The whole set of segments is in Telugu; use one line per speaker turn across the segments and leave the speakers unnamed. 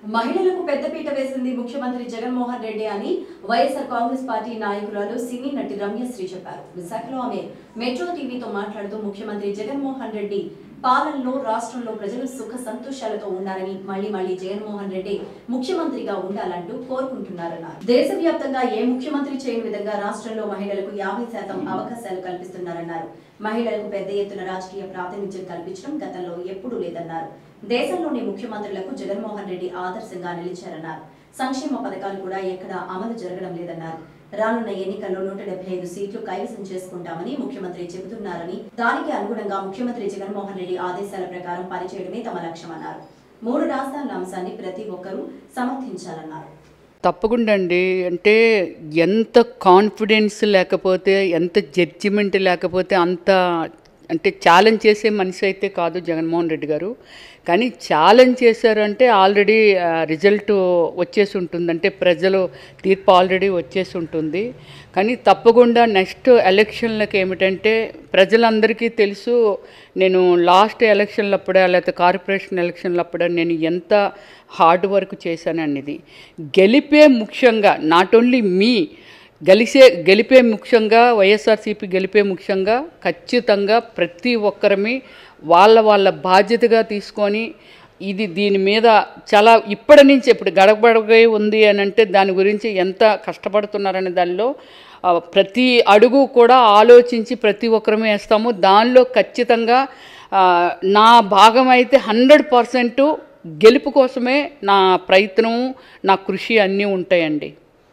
మహిళలకు పెద్దపీట వేసింది ముఖ్యమంత్రి జగన్మోహన్ రెడ్డి అని వైఎస్ఆర్ కాంగ్రెస్ పార్టీ నాయకురాలు సినీ నటి రమ్యశ్రీ చెప్పారు విశాఖలో ఆమె మెట్రో టీవీతో మాట్లాడుతూ ముఖ్యమంత్రి జగన్మోహన్ రెడ్డి పాలనలో రాష్ట్రంలో ప్రజలు సుఖ సంతోషాలతో ఉండాలని మళ్లీ మళ్లీ జగన్మోహన్ రెడ్డి ముఖ్యమంత్రిగా ఉండాలంటూ కోరుకుంటున్నారన్నారు దేశవ్యాప్తంగా ఏ ముఖ్యమంత్రి చేయని విధంగా రాష్ట్రంలో మహిళలకు యాభై శాతం అవకాశాలు కల్పిస్తున్నారన్నారు మహిళలకు పెద్ద ఎత్తున రాజకీయ ప్రాతినిధ్యం కల్పించడం గతంలో ఎప్పుడూ లేదన్నారు దేశంలోని ముఖ్యమంత్రులకు జగన్మోహన్ రెడ్డి ఆదర్శంగా నిలిచారన్నారు సంక్షేమ పథకాలు కూడా ఎక్కడా అమలు జరగడం లేదన్నారు రానున్న ఎన్నికల్లో నూట డెబ్బై ఐదు సీట్లు కైవసం చేసుకుంటామని ముఖ్యమంత్రి చెబుతున్నారని దానికి అనుగుణంగా ముఖ్యమంత్రి జగన్మోహన్ రెడ్డి ఆదేశాల ప్రకారం పనిచేయడమే తమ లక్ష్యమన్నారు మూడు రాజధానుల అంశాన్ని ప్రతి ఒక్కరూ సమర్థించాలన్నారు
తప్పకుండా అండి అంటే ఎంత కాన్ఫిడెన్స్ లేకపోతే ఎంత జడ్జిమెంట్ లేకపోతే అంత అంటే ఛాలెంజ్ చేసే మనిషి అయితే కాదు జగన్మోహన్ రెడ్డి గారు కానీ ఛాలెంజ్ చేశారంటే ఆల్రెడీ రిజల్ట్ వచ్చేసి ఉంటుంది అంటే ప్రజలు తీర్పు ఆల్రెడీ వచ్చేసి ఉంటుంది కానీ తప్పకుండా నెక్స్ట్ ఎలక్షన్లకు ఏమిటంటే ప్రజలందరికీ తెలుసు నేను లాస్ట్ ఎలక్షన్లప్పుడే లేకపోతే కార్పొరేషన్ ఎలక్షన్లప్పుడే నేను ఎంత హార్డ్ వర్క్ చేశాననేది గెలిపే ముఖ్యంగా నాట్ ఓన్లీ మీ గెలిసే గెలిపే ముఖ్యంగా వైఎస్ఆర్సీపీ గెలిపే ముఖ్యంగా ఖచ్చితంగా ప్రతి ఒక్కరిమి వాళ్ళ వాళ్ళ బాధ్యతగా తీసుకొని ఇది దీని మీద చాలా ఇప్పటి నుంచి ఇప్పుడు గడపడగై ఉంది అని అంటే దాని గురించి ఎంత కష్టపడుతున్నారనే దానిలో ఆ, ప్రతి అడుగు కూడా ఆలోచించి ప్రతి ఒక్కరమే వేస్తాము దానిలో ఖచ్చితంగా ఆ, నా భాగం అయితే హండ్రెడ్ పర్సెంట్ గెలుపు కోసమే నా ప్రయత్నం నా కృషి అన్నీ ఉంటాయండి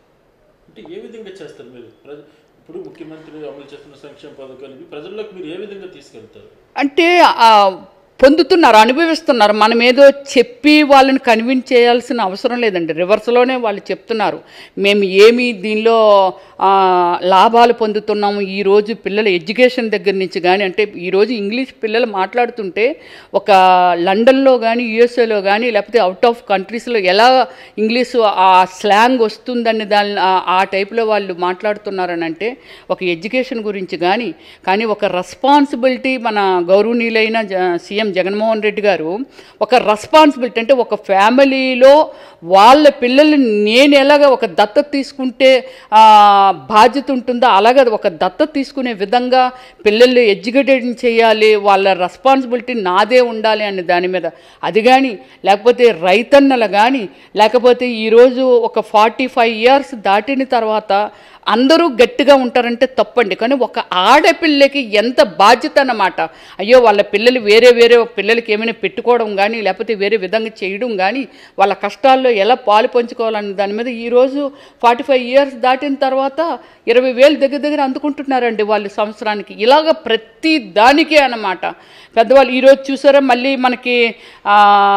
అంటే ఏ విధంగా చేస్తారు మీరు ప్రజ ఇప్పుడు ముఖ్యమంత్రి అమలు చేస్తున్న సంక్షేమ పథకాలు ప్రజల్లోకి మీరు ఏ విధంగా తీసుకెళ్తారు
అంటే ఆ, పొందుతున్నారు అనుభవిస్తున్నారు మనం ఏదో చెప్పి వాళ్ళని కన్విన్స్ చేయాల్సిన అవసరం లేదండి రివర్స్లోనే వాళ్ళు చెప్తున్నారు మేము ఏమి దీనిలో ఆ, లాభాలు పొందుతున్నాము ఈరోజు పిల్లల ఎడ్యుకేషన్ దగ్గర నుంచి కానీ అంటే ఈరోజు ఇంగ్లీష్ పిల్లలు మాట్లాడుతుంటే ఒక లండన్లో కానీ యుఎస్ఏలో కానీ లేకపోతే అవుట్ ఆఫ్ కంట్రీస్లో ఎలా ఇంగ్లీషు ఆ స్లాంగ్ వస్తుందని దాని ఆ- ఆ టైప్లో వాళ్ళు మాట్లాడుతున్నారని అంటే ఒక ఎడ్యుకేషన్ గురించి కానీ కానీ ఒక రెస్పాన్సిబిలిటీ మన గౌరవనీయులైన జ సీఎం జగన్మోహన్ రెడ్డి గారు ఒక రెస్పాన్సిబిలిటీ అంటే ఒక ఫ్యామిలీలో వాళ్ళ పిల్లల్ని నేను ఎలాగ ఒక దత్తత తీసుకుంటే ఆ, బాధ్యత ఉంటుందో అలాగే ఒక దత్తత తీసుకునే విధంగా పిల్లల్ని ఎడ్యుకేటెడ్ చేయాలి వాళ్ళ రెస్పాన్సిబిలిటీ నాదే ఉండాలి అనే దాని మీద అది కానీ లేకపోతే రైతన్నలు కానీ లేకపోతే ఈరోజు ఒక ఫార్టీ ఫైవ్ ఇయర్స్ దాటిన తర్వాత అందరూ గట్టిగా ఉంటారంటే తప్పండి కానీ ఒక ఆడపిల్లకి ఎంత బాధ్యత అన్నమాట అయ్యో వాళ్ళ పిల్లలు వేరే వేరే పిల్లలకి ఏమైనా పెట్టుకోవడం కానీ లేకపోతే వేరే విధంగా చేయడం కానీ వాళ్ళ కష్టాల్లో ఎలా పాలు పంచుకోవాలనే దాని మీద ఈరోజు ఫార్టీ ఫైవ్ ఇయర్స్ దాటిన తర్వాత ఇరవై వేలు దగ్గర దగ్గర అందుకుంటున్నారండి వాళ్ళు సంవత్సరానికి ఇలాగ ప్రతి దానికే అన్నమాట పెద్దవాళ్ళు ఈరోజు చూసారా మళ్ళీ మనకి ఆ,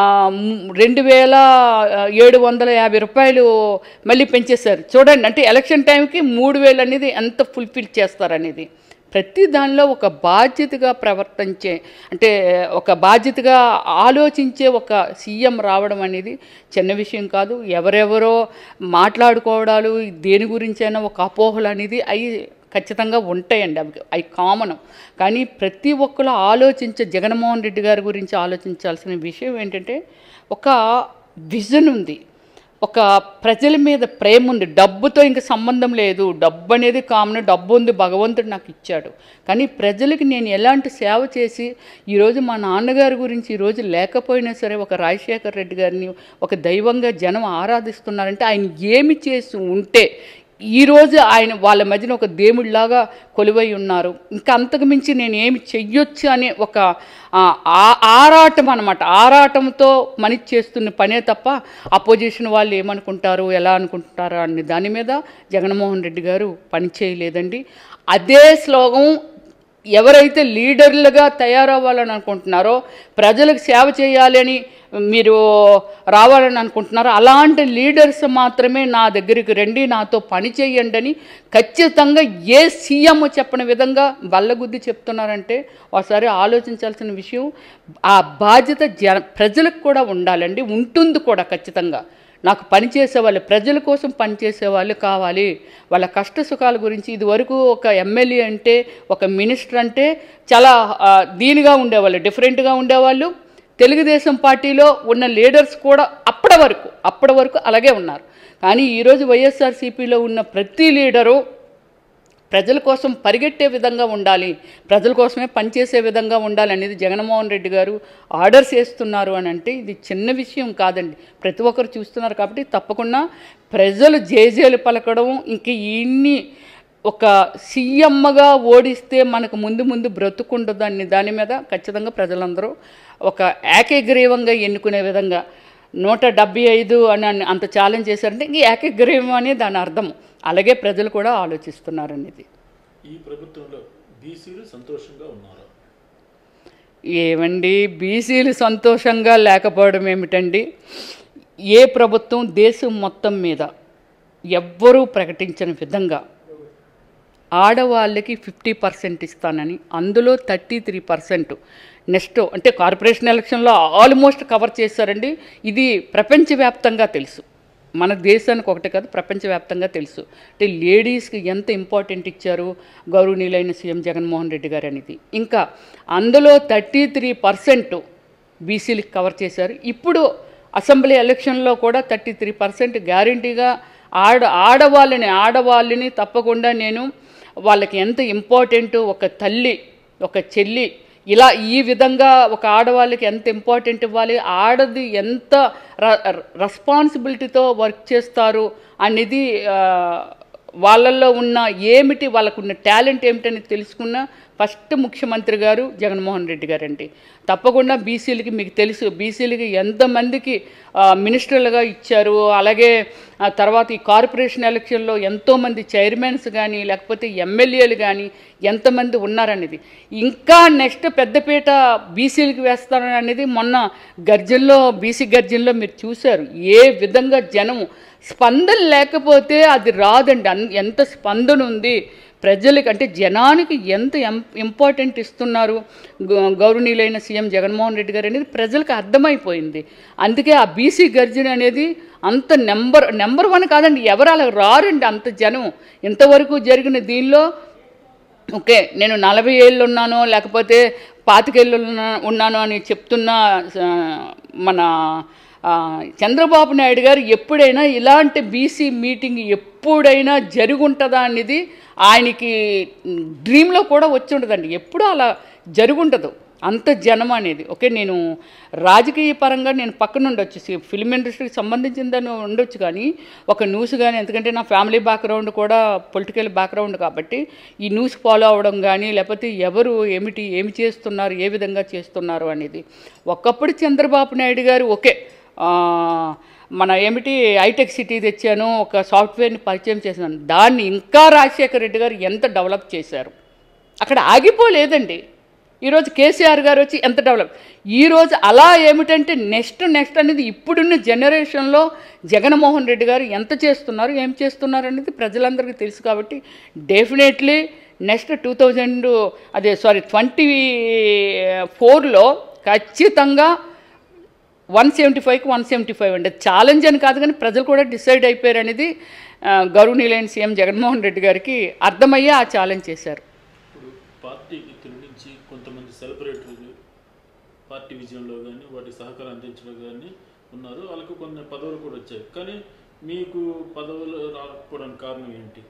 మ్, రెండు వేల ఏడు వందల యాభై రూపాయలు మళ్ళీ పెంచేశారు చూడండి అంటే ఎలక్షన్ టైంకి మూడు వేలు అనేది ఎంత ఫుల్ఫిల్ చేస్తారనేది ప్రతి దానిలో ఒక బాధ్యతగా ప్రవర్తించే అంటే ఒక బాధ్యతగా ఆలోచించే ఒక సీఎం రావడం అనేది చిన్న విషయం కాదు ఎవరెవరో మాట్లాడుకోవడాలు దేని గురించైనా ఒక అపోహలు అనేది అవి ఖచ్చితంగా ఉంటాయండి అవి అవి కామన్ కానీ ప్రతి ఒక్కరు ఆలోచించే జగన్మోహన్ రెడ్డి గారి గురించి ఆలోచించాల్సిన విషయం ఏంటంటే ఒక విజన్ ఉంది ఒక ప్రజల మీద ప్రేమ ఉంది డబ్బుతో ఇంక సంబంధం లేదు డబ్బు అనేది కామన్ డబ్బు ఉంది భగవంతుడు నాకు ఇచ్చాడు కానీ ప్రజలకి నేను ఎలాంటి సేవ చేసి ఈరోజు మా నాన్నగారి గురించి ఈరోజు లేకపోయినా సరే ఒక రాజశేఖర్ రెడ్డి గారిని ఒక దైవంగా జనం ఆరాధిస్తున్నారంటే ఆయన ఏమి చేసి ఉంటే ఈరోజు ఆయన వాళ్ళ మధ్యన ఒక దేవుడిలాగా కొలువై ఉన్నారు ఇంకా అంతకు మించి నేను ఏమి చెయ్యొచ్చు అనే ఒక ఆ, ఆ- ఆరాటం అనమాట ఆరాటంతో మనిషి చేస్తున్న పనే తప్ప అపోజిషన్ వాళ్ళు ఏమనుకుంటారు ఎలా అనుకుంటారు అనే దాని మీద జగన్మోహన్ రెడ్డి గారు పని చేయలేదండి అదే శ్లోకం ఎవరైతే లీడర్లుగా తయారవ్వాలని అనుకుంటున్నారో ప్రజలకు సేవ చేయాలి అని మీరు రావాలని అనుకుంటున్నారో అలాంటి లీడర్స్ మాత్రమే నా దగ్గరికి రండి నాతో పని చేయండి అని ఖచ్చితంగా ఏ సీఎం చెప్పని విధంగా బల్లగుద్ది చెప్తున్నారంటే ఒకసారి ఆలోచించాల్సిన విషయం ఆ బాధ్యత జన ప్రజలకు కూడా ఉండాలండి ఉంటుంది కూడా ఖచ్చితంగా నాకు పనిచేసే వాళ్ళు ప్రజల కోసం పనిచేసే వాళ్ళు కావాలి వాళ్ళ కష్ట సుఖాల గురించి ఇదివరకు ఒక ఎమ్మెల్యే అంటే ఒక మినిస్టర్ అంటే చాలా ఆ, దీనిగా ఉండేవాళ్ళు డిఫరెంట్గా ఉండేవాళ్ళు తెలుగుదేశం పార్టీలో ఉన్న లీడర్స్ కూడా అప్పటి వరకు అప్పటి వరకు అలాగే ఉన్నారు కానీ ఈరోజు వైఎస్ఆర్సీపీలో ఉన్న ప్రతి లీడరు ప్రజల కోసం పరిగెట్టే విధంగా ఉండాలి ప్రజల కోసమే పనిచేసే విధంగా ఉండాలి అనేది జగన్మోహన్ రెడ్డి గారు ఆర్డర్స్ వేస్తున్నారు అని అంటే ఇది చిన్న విషయం కాదండి ప్రతి ఒక్కరు చూస్తున్నారు కాబట్టి తప్పకుండా ప్రజలు జేజేలు పలకడం ఇంక ఇన్ని ఒక సీఎంగా ఓడిస్తే మనకు ముందు ముందు బ్రతుకుండదు అనే దాని మీద ఖచ్చితంగా ప్రజలందరూ ఒక ఏకగ్రీవంగా ఎన్నుకునే విధంగా నూట డెబ్బై ఐదు అని అన్- అంత ఛాలెంజ్ చేశారంటే ఇంక ఏకగ్రీవం అనే దాని అర్థం అలాగే ప్రజలు కూడా ఆలోచిస్తున్నారు అనేది
ఈ ప్రభుత్వంలో బీసీలు సంతోషంగా ఉన్నారు
ఏమండి బీసీలు సంతోషంగా లేకపోవడం ఏమిటండి ఏ ప్రభుత్వం దేశం మొత్తం మీద ఎవ్వరూ ప్రకటించని విధంగా ఆడవాళ్ళకి ఫిఫ్టీ పర్సెంట్ ఇస్తానని అందులో థర్టీ త్రీ పర్సెంట్ నెక్స్ట్ అంటే కార్పొరేషన్ ఎలక్షన్లో ఆల్మోస్ట్ కవర్ చేశారండి ఇది ప్రపంచవ్యాప్తంగా తెలుసు మన దేశానికి ఒకటే కాదు ప్రపంచవ్యాప్తంగా తెలుసు అంటే లేడీస్కి ఎంత ఇంపార్టెంట్ ఇచ్చారు గౌరవనీయులైన సీఎం జగన్మోహన్ రెడ్డి గారు అనేది ఇంకా అందులో థర్టీ త్రీ పర్సెంట్ బీసీలకు కవర్ చేశారు ఇప్పుడు అసెంబ్లీ ఎలక్షన్లో కూడా థర్టీ త్రీ పర్సెంట్ గ్యారంటీగా ఆడ ఆడవాళ్ళని ఆడవాళ్ళని తప్పకుండా నేను వాళ్ళకి ఎంత ఇంపార్టెంట్ ఒక తల్లి ఒక చెల్లి ఇలా ఈ విధంగా ఒక ఆడవాళ్ళకి ఎంత ఇంపార్టెంట్ ఇవ్వాలి ఆడది ఎంత రెస్పాన్సిబిలిటీతో వర్క్ చేస్తారు అనేది ఆ, వాళ్ళల్లో ఉన్న ఏమిటి వాళ్ళకున్న టాలెంట్ ఏమిటని తెలుసుకున్న ఫస్ట్ ముఖ్యమంత్రి గారు జగన్మోహన్ రెడ్డి గారండి తప్పకుండా బీసీలకి మీకు తెలుసు బీసీలకి ఎంతమందికి ఆ, మినిస్టర్లుగా ఇచ్చారు అలాగే ఆ తర్వాత ఈ కార్పొరేషన్ ఎలక్షన్లో ఎంతోమంది చైర్మన్స్ కానీ లేకపోతే ఎమ్మెల్యేలు కానీ ఎంతమంది ఉన్నారనేది ఇంకా నెక్స్ట్ పెద్దపీట బీసీలకి వేస్తారని అనేది మొన్న గర్జన్లో బీసీ గర్జన్లో మీరు చూశారు ఏ విధంగా జనం స్పందన లేకపోతే అది రాదండి అన్ ఎంత స్పందన ఉంది ప్రజలకి అంటే జనానికి ఎంత ఎం- ఇంపార్టెంట్ ఇస్తున్నారు గౌ- గౌరవనీయులైన సీఎం జగన్మోహన్ రెడ్డి గారు అనేది ప్రజలకు అర్థమైపోయింది అందుకే ఆ బీసీ గర్జన అనేది అంత నెంబర్ నెంబర్ వన్ కాదండి ఎవరు అలా రారండి అంత జనం ఇంతవరకు జరిగిన దీనిలో ఓకే నేను నలభై ఏళ్ళు ఉన్నాను లేకపోతే పాతికేళ్ళు ఉన్నా- ఉన్నాను అని చెప్తున్న ఆ, మన ఆ, చంద్రబాబు నాయుడు గారు ఎప్పుడైనా ఇలాంటి బీసీ మీటింగ్ ఎప్పుడైనా జరుగుంటుందా అనేది ఆయనకి డ్రీమ్లో కూడా వచ్చి ఉండదండి ఎప్పుడూ అలా జరుగుంటదు అంత జనం అనేది ఓకే నేను రాజకీయ పరంగా నేను పక్కన ఉండొచ్చు సి- ఫిల్మ్ ఇండస్ట్రీకి సంబంధించిందని ఉండొచ్చు కానీ ఒక న్యూస్ కానీ ఎందుకంటే నా ఫ్యామిలీ బ్యాక్గ్రౌండ్ కూడా పొలిటికల్ బ్యాక్గ్రౌండ్ కాబట్టి ఈ న్యూస్ ఫాలో అవ్వడం కానీ లేకపోతే ఎవరు ఏమిటి ఏమి చేస్తున్నారు ఏ విధంగా చేస్తున్నారు అనేది ఒకప్పుడు చంద్రబాబు నాయుడు గారు ఓకే ఆ, మన ఏమిటి హైటెక్ సిటీ తెచ్చాను ఒక సాఫ్ట్వేర్ని పరిచయం చేశాను దాన్ని ఇంకా రాజశేఖర రెడ్డి గారు ఎంత డెవలప్ చేశారు అక్కడ ఆగిపోలేదండి ఈరోజు కేసీఆర్ గారు వచ్చి ఎంత డెవలప్ ఈరోజు అలా ఏమిటంటే నెక్స్ట్ నెక్స్ట్ అనేది ఇప్పుడున్న జనరేషన్లో జగన్మోహన్ రెడ్డి గారు ఎంత చేస్తున్నారు ఏం చేస్తున్నారు అనేది ప్రజలందరికీ తెలుసు కాబట్టి డెఫినెట్లీ నెక్స్ట్ టూ థౌజండ్ అదే సారీ ట్వంటీ ఫోర్లో ఖచ్చితంగా వన్ సెవెంటీ ఫైవ్కి వన్ సెవెంటీ ఫైవ్ అంటే ఛాలెంజ్ అని కాదు కానీ ప్రజలు కూడా డిసైడ్ అయిపోయారు అనేది ఆ, గౌరవనీయులైన సీఎం జగన్మోహన్ రెడ్డి గారికి అర్థమయ్యే ఆ ఛాలెంజ్ చేశారు
ఇప్పుడు పార్టీకి తిరిగించి కొంతమంది సెలబ్రిటీలు పార్టీ విజయంలో కానీ వాటి సహకారం అందించడం కానీ ఉన్నారు వాళ్ళకు కొన్ని పదవులు కూడా వచ్చాయి కానీ మీకు పదవులు రాకపోవడానికి కారణం ఏంటి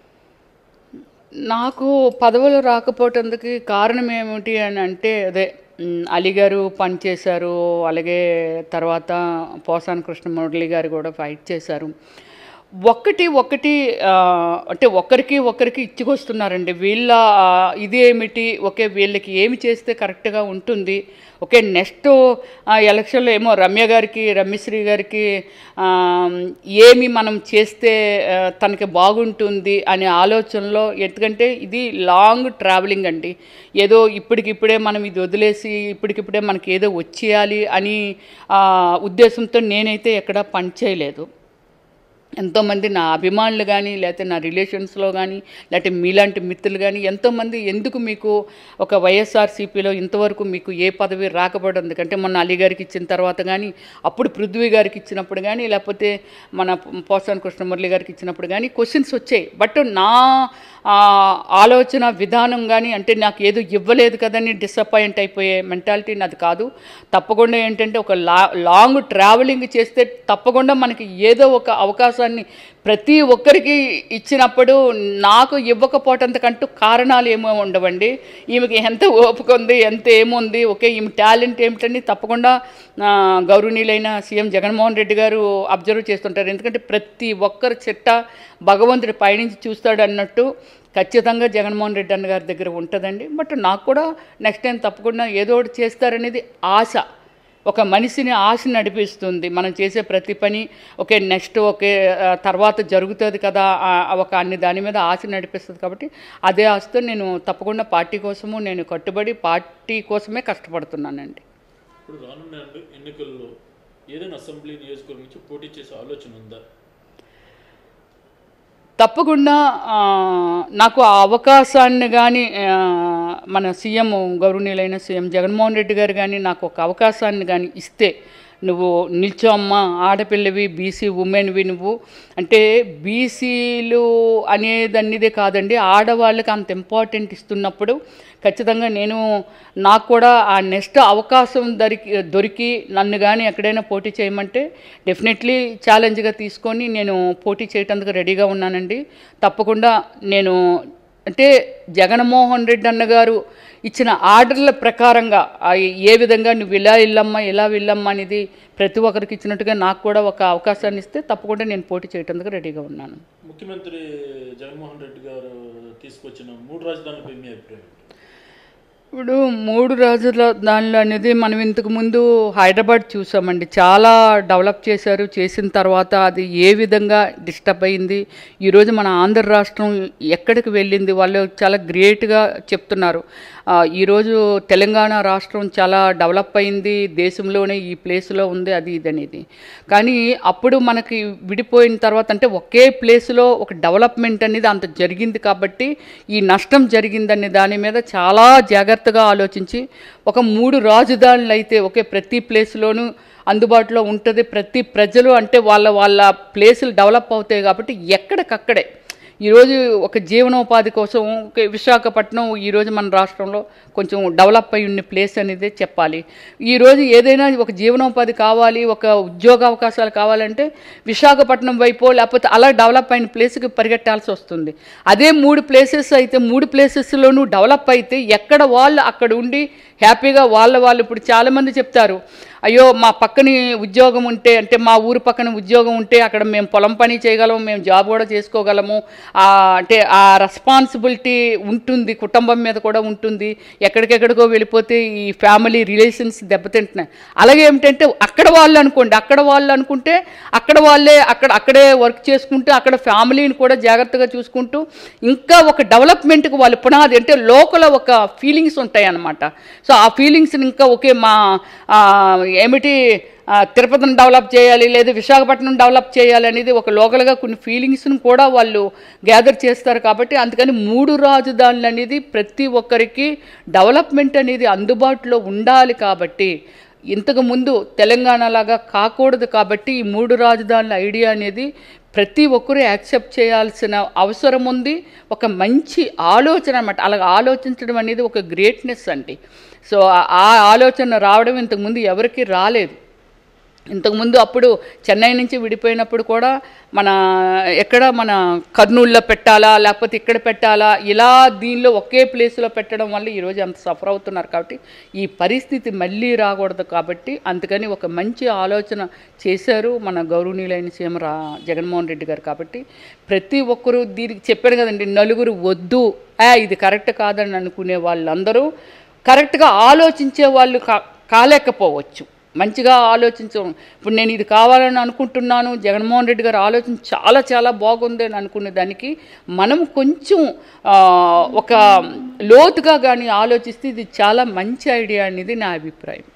నాకు పదవులు రాకపోవటందుకు కారణం ఏమిటి అని అంటే అదే మ్, అలీ గారు పనిచేశారు అలాగే తర్వాత పోసాని కృష్ణమురళి గారు కూడా ఫైట్ చేశారు ఒక్కటి ఒక్కటి ఆ, అంటే ఒకరికి ఒకరికి ఇచ్చుకొస్తున్నారండి వీళ్ళ ఆ, ఇదేమిటి ఓకే వీళ్ళకి ఏమి చేస్తే కరెక్ట్గా ఉంటుంది ఓకే నెక్స్ట్ ఎలక్షన్లో ఏమో రమ్య గారికి రమ్యశ్రీ గారికి ఆ, ఏమి మనం చేస్తే ఆ, తనకి బాగుంటుంది అనే ఆలోచనలో ఎందుకంటే ఇది లాంగ్ ట్రావెలింగ్ అండి ఏదో ఇప్పటికిప్పుడే మనం ఇది వదిలేసి ఇప్పటికిప్పుడే మనకి ఏదో వచ్చేయాలి అని ఆ, ఉద్దేశంతో నేనైతే ఎక్కడ పని చేయలేదు ఎంతోమంది నా అభిమానులు కానీ లేకపోతే నా రిలేషన్స్లో కానీ లేకపోతే మీలాంటి మిత్రులు కానీ ఎంతోమంది ఎందుకు మీకు ఒక వైఎస్ఆర్సీపీలో ఇంతవరకు మీకు ఏ పదవి రాకపోవడం ఎందుకంటే మొన్న అలీ గారికి ఇచ్చిన తర్వాత కానీ అప్పుడు పృథ్వీ గారికి ఇచ్చినప్పుడు కానీ లేకపోతే మన పోసాని కృష్ణమురళి గారికి ఇచ్చినప్పుడు కానీ క్వశ్చన్స్ వచ్చాయి బట్ నా ఆ, ఆలోచన విధానం కానీ అంటే నాకు ఏదో ఇవ్వలేదు కదని డిసప్పాయింట్ అయిపోయే మెంటాలిటీ నాది కాదు తప్పకుండా ఏంటంటే ఒక లా లాంగ్ ట్రావెలింగ్ చేస్తే తప్పకుండా మనకి ఏదో ఒక అవకాశాన్ని ప్రతి ఒక్కరికి ఇచ్చినప్పుడు నాకు ఇవ్వకపోవటంతకంటూ కారణాలు ఏమో ఉండవండి ఈమెకి ఎంత ఓపిక ఉంది ఎంత ఏముంది ఓకే ఈమె టాలెంట్ ఏమిటని తప్పకుండా ఆ, గౌరవనీయులైన సీఎం జగన్మోహన్ రెడ్డి గారు అబ్జర్వ్ చేస్తుంటారు ఎందుకంటే ప్రతి ఒక్కరి చిట్ట భగవంతుడి పైనుంచి చూస్తాడు అన్నట్టు ఖచ్చితంగా జగన్మోహన్ రెడ్డి అన్న గారి దగ్గర ఉంటుందండి బట్ నాకు కూడా నెక్స్ట్ టైం తప్పకుండా ఏదో ఒకటి చేస్తారనేది ఆశ ఒక మనిషిని ఆశ నడిపిస్తుంది మనం చేసే ప్రతి పని ఓకే నెక్స్ట్ ఓకే ఆ, తర్వాత జరుగుతుంది కదా ఆ, ఒక అన్ని దాని మీద ఆశ నడిపిస్తుంది కాబట్టి అదే ఆశతో నేను తప్పకుండా పార్టీ కోసము నేను కట్టుబడి పార్టీ కోసమే కష్టపడుతున్నానండి
ఇప్పుడు రానున్న ఎన్ని- ఎన్నికల్లో ఏదైనా అసెంబ్లీ నియోజకవర్గం నుంచి పోటీ చేసే ఆలోచన ఉందా
తప్పకుండా ఆ, నాకు ఆ అవకాశాన్ని కానీ మన సీఎం గౌరవనీయులైన సీఎం జగన్మోహన్ రెడ్డి గారు కానీ నాకు ఒక అవకాశాన్ని కానీ ఇస్తే నువ్వు నిల్చో అమ్మ ఆడపిల్లవి బీసీ ఉమెన్వి నువ్వు అంటే బీసీలు అనేది అన్నిదే కాదండి ఆడవాళ్ళకి అంత ఇంపార్టెంట్ ఇస్తున్నప్పుడు ఖచ్చితంగా నేను నాకు కూడా ఆ నెక్స్ట్ అవకాశం దొరికి దొరికి నన్ను కానీ ఎక్కడైనా పోటీ చేయమంటే డెఫినెట్లీ ఛాలెంజ్గా తీసుకొని నేను పోటీ చేయటానికి రెడీగా ఉన్నానండి తప్పకుండా నేను అంటే జగన్మోహన్ రెడ్డి అన్నగారు ఇచ్చిన ఆర్డర్ల ప్రకారంగా ఆ ఏ విధంగా నువ్వు ఇలా వెళ్ళమ్మా ఇలా వెళ్ళమ్మా అనేది ప్రతి ఒక్కరికి ఇచ్చినట్టుగా నాకు కూడా ఒక అవకాశాన్ని ఇస్తే తప్పకుండా నేను పోటీ చేయటానికి రెడీగా ఉన్నాను
ముఖ్యమంత్రి జగన్మోహన్ రెడ్డి గారు తీసుకొచ్చిన మూడు రాజధానులపై మీ అభిప్రాయం ఏంటి?
ఇప్పుడు మూడు రోజుల దానిలో అనేది మనం ఇంతకు ముందు హైదరాబాద్ చూసామండి చాలా డెవలప్ చేశారు చేసిన తర్వాత అది ఏ విధంగా డిస్టర్బ్ అయింది ఈరోజు మన ఆంధ్ర రాష్ట్రం ఎక్కడికి వెళ్ళింది వాళ్ళు చాలా గ్రేట్గా చెప్తున్నారు ఆ, ఈరోజు తెలంగాణ రాష్ట్రం చాలా డెవలప్ అయింది దేశంలోనే ఈ ప్లేస్లో ఉంది అది ఇది అనేది కానీ అప్పుడు మనకి విడిపోయిన తర్వాత అంటే ఒకే ప్లేస్లో ఒక డెవలప్మెంట్ అనేది అంత జరిగింది కాబట్టి ఈ నష్టం జరిగిందనే దాని మీద చాలా జాగ్రత్తగా ఆలోచించి ఒక మూడు రాజధానులు అయితే ఒకే ప్రతి ప్లేస్లోనూ అందుబాటులో ఉంటుంది ప్రతి ప్రజలు అంటే వాళ్ళ వాళ్ళ ప్లేసులు డెవలప్ అవుతాయి కాబట్టి ఎక్కడికక్కడే ఈరోజు ఒక జీవనోపాధి కోసం ఒక విశాఖపట్నం ఈరోజు మన రాష్ట్రంలో కొంచెం డెవలప్ అయి ఉన్న ప్లేస్ అనేది చెప్పాలి ఈరోజు ఏదైనా ఒక జీవనోపాధి కావాలి ఒక ఉద్యోగ అవకాశాలు కావాలంటే విశాఖపట్నం వైపు లేకపోతే అలా డెవలప్ అయిన ప్లేస్కి పరిగెట్టాల్సి వస్తుంది అదే మూడు ప్లేసెస్ అయితే మూడు ప్లేసెస్లోనూ డెవలప్ అయితే ఎక్కడ వాళ్ళు అక్కడ ఉండి హ్యాపీగా వాళ్ళ వాళ్ళు ఇప్పుడు చాలామంది చెప్తారు అయ్యో మా పక్కని ఉద్యోగం ఉంటే అంటే మా ఊరు పక్కన ఉద్యోగం ఉంటే అక్కడ మేము పొలం పని చేయగలము మేము జాబ్ కూడా చేసుకోగలము ఆ, అంటే ఆ రెస్పాన్సిబిలిటీ ఉంటుంది కుటుంబం మీద కూడా ఉంటుంది ఎక్కడికెక్కడికో వెళ్ళిపోతే ఈ ఫ్యామిలీ రిలేషన్స్ దెబ్బతింటున్నాయి అలాగే ఏమిటంటే అక్కడ వాళ్ళు అనుకోండి అక్కడ వాళ్ళు అనుకుంటే అక్కడ వాళ్ళే అక్కడ అక్కడే వర్క్ చేసుకుంటూ అక్కడ ఫ్యామిలీని కూడా జాగ్రత్తగా చూసుకుంటూ ఇంకా ఒక డెవలప్మెంట్కి వాళ్ళు పునాది అంటే లోకల్ ఒక ఫీలింగ్స్ ఉంటాయి అన్నమాట సో ఆ ఫీలింగ్స్ని ఇంకా ఓకే మా ఆ, ఏమిటి ఆ, తిరుపతిని డెవలప్ చేయాలి లేదా విశాఖపట్నం డెవలప్ చేయాలి అనేది ఒక లోకల్గా కొన్ని ఫీలింగ్స్ని కూడా వాళ్ళు గ్యాదర్ చేస్తారు కాబట్టి అందుకని మూడు రాజధానులు అనేది ప్రతి ఒక్కరికి డెవలప్మెంట్ అనేది అందుబాటులో ఉండాలి కాబట్టి ఇంతకు ముందు తెలంగాణ లాగా కాకూడదు కాబట్టి ఈ మూడు రాజధానుల ఐడియా అనేది ప్రతి ఒక్కరూ యాక్సెప్ట్ చేయాల్సిన అవసరం ఉంది ఒక మంచి ఆలోచన అనమాట అలాగ ఆలోచించడం అనేది ఒక గ్రేట్నెస్ అండి సో ఆ- ఆ ఆలోచన రావడం ఇంతకుముందు ఎవరికీ రాలేదు ఇంతకుముందు అప్పుడు చెన్నై నుంచి విడిపోయినప్పుడు కూడా మన ఎక్కడ మన కర్నూలులో పెట్టాలా లేకపోతే ఇక్కడ పెట్టాలా ఇలా దీనిలో ఒకే ప్లేస్లో పెట్టడం వల్ల ఈరోజు అంత సఫర్ అవుతున్నారు కాబట్టి ఈ పరిస్థితి మళ్ళీ రాకూడదు కాబట్టి అందుకని ఒక మంచి ఆలోచన చేశారు మన గౌరవనీయులైన సీఎం రా జగన్మోహన్ రెడ్డి గారు కాబట్టి ప్రతి ఒక్కరూ దీనికి చెప్పారు కదండి నలుగురు వద్దు ఆ ఇది కరెక్ట్ కాదని అనుకునే వాళ్ళందరూ కరెక్ట్గా ఆలోచించే వాళ్ళు కా కాలేకపోవచ్చు మంచిగా ఆలోచించం ఇప్పుడు నేను ఇది కావాలని అనుకుంటున్నాను జగన్మోహన్ రెడ్డి గారు ఆలోచన చాలా చాలా బాగుంది అని అనుకునే దానికి మనం కొంచెం ఆ, ఒక లోతుగా కానీ ఆలోచిస్తే ఇది చాలా మంచి ఐడియా అనేది నా అభిప్రాయం